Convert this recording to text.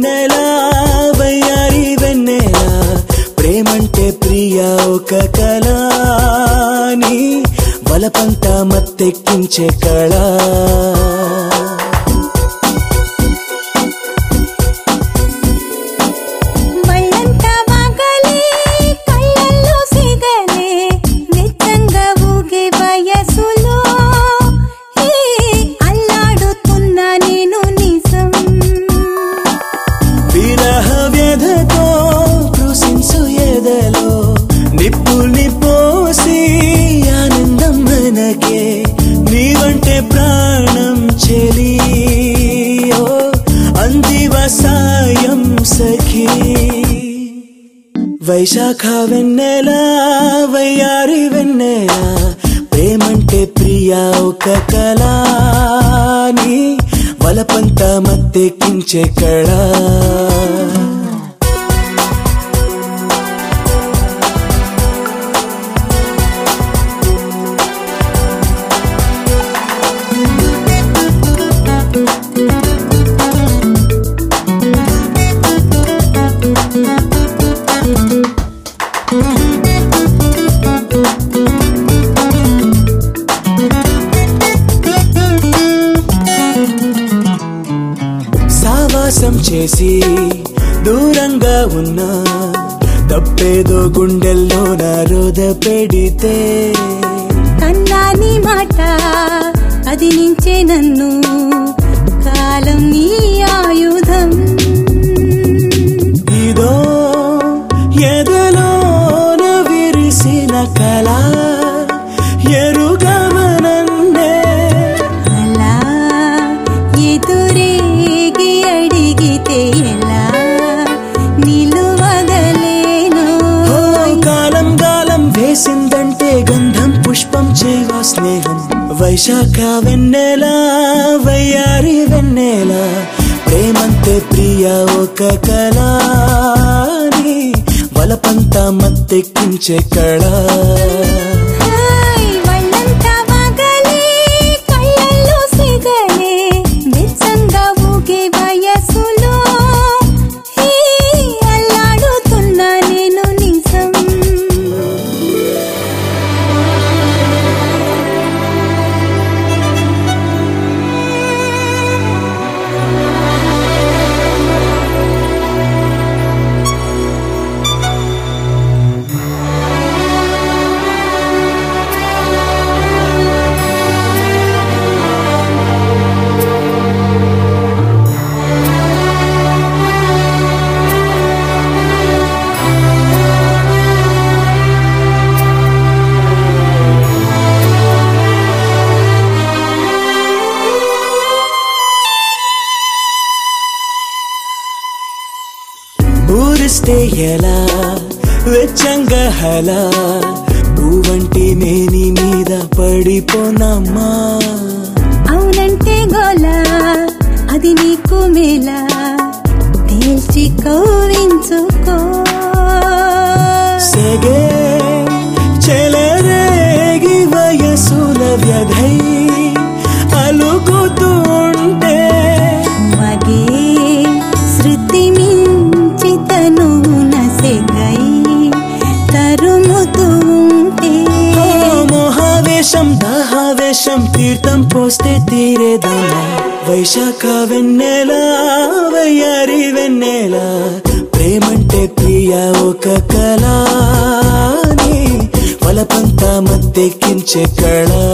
వెన్నెల వయ్యారి వెన్నెల ప్రేమంటే ప్రియ ఒక కళ నీ వలపంత మత్తెక్కించే కళ మళ్ళంత వాగలే కళ్ళల్లో సిగలే నిజంగా ఊగే వయసులో హే అల్లాడుతున్నా నేను నిజం విరహ వ్యధతో కృషించు ఎదలో నిప్పుల్ని పోసి ఆనందం మనకే నీవంటే ప్రాణం చెలియో అందివ సాయం సఖీ వైశాఖ వెన్నెల వయ్యారి వెన్నెల ప్రేమంటే ప్రియ ఒక కళ నీ వలపంత మత్తెక్కించే కళ సావాసం చేసి దూరంగా ఉన్నా తప్పేదో గుండెల్లో నా రోద పెడితే కన్నాని మాట అది నించే నన్ను కాలం నీ ఆయుధం ఇదో ఎదలోన విరిసిన కళ ఎరుగమనన్నే అలా ఎదురేగి అడిగితే ఎలా నిలువగలేను ఓ కాలం గాలం వేసిందంటే గంధం పుష్పం చేవా స్నేహం వైశాఖ వెన్నెల వయ్యారి వెన్నెల ప్రేమంతే ప్రియ ఒక కళ నీ వలపంత మత్తెక్కించే కళ హాయ్ వాళ్ళంత వాగలే కళ్ళల్లో సిగలే నిజంగా ఊగే వయసులో హే అల్లాడుతున్నా నేను నిజం ఊరిస్తే ఎలా వెచ్చంగా హలా పువ్వంటి మేని మీద పడిపోనమ్మా అవునంటే గోలా అది నీకు మేలా తేల్చి కౌవించుకో సెగే చెలరేగి వయసుల వ్యధై అలుగుతుంటే మగే శృతి మించి తను నసెగై తరుముతూ ఉంటే ఓ మోహావేశం దాహావేశం తీర్థం పోస్తే తీరేదమ్మా వైశాఖ వెన్నెల వయ్యారి వెన్నెల ప్రేమంటే ప్రియ ఒక కళ నీ వలపంత మత్తెక్కించే కళ